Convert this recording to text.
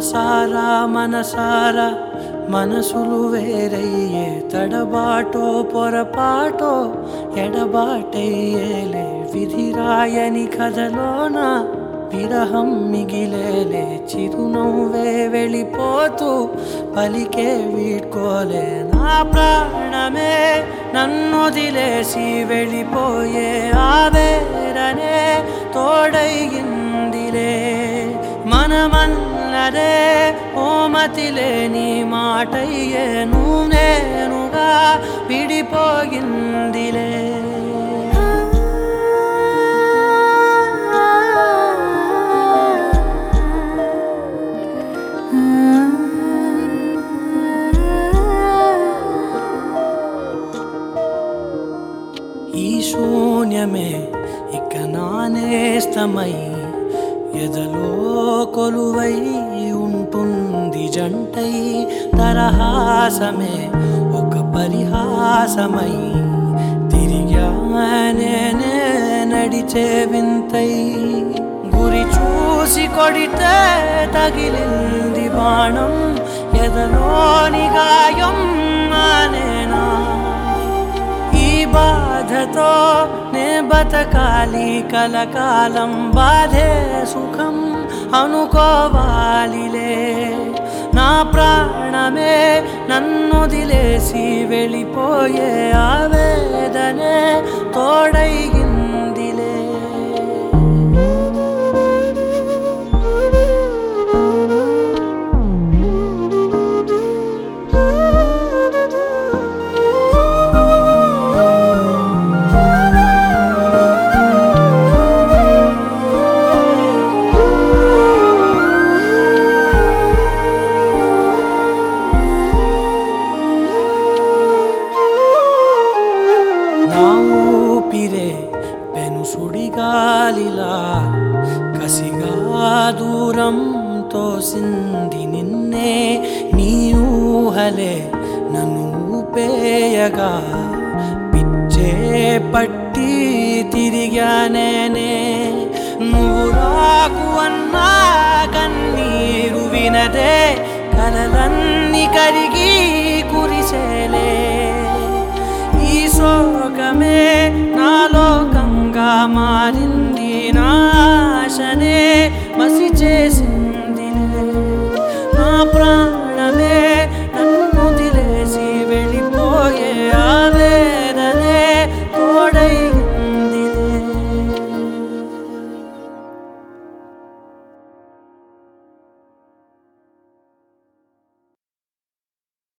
మనసారా మనసారా మనసులు వేరయ్యే తడబాటో పొరపాటో ఎడబాటయ్యేలే విధిరాయని కథలోన విరహం మిగిలేలే చిరునవ్వే వెళ్ళిపోతూ పలికే వీడ్కోలే నా ప్రాణమే నన్నొదిలేసి వెళ్ళిపోయే ఆవేరనే తోడైందిలే మనమన్నదే ఓమతిలే నీ మాటయ్యే నువ్వు నేనుగా విడిపోయిందిలే ఈ శూన్యమే ఇక నానేస్తమై ఎదలో కొలువై ఉంటుంది జంటై తరహాసమే ఒక పరిహాసమై తిరిగానే నడిచే వింతై గురి చూసి కొడితే తగిలింది బాణం ఎదలోని గాయం మానేనా ఈ బాధతో నే బతకాలి కలకాలం బాధే సుఖం అనుకోవాలిలే నా ప్రాణమే నన్నొదిలేసి వెళ్ళిపోయే ఆవేదనే తోడైందిలే నా ఊపిరే పెను సుడిగాలిలా కసిగా దూరం తోసింది నిన్నే నీ ఊహలే నన్ను ఊపేయగా పిచ్చే పట్టి తిరిగానేనే నువ్వు రాకు అన్నా కన్నీరు వినదే కలలన్నీ కరిగి కురిసేలే ఈ శోకమే నా లోకంగా మారింది నాశనే మసి చేసి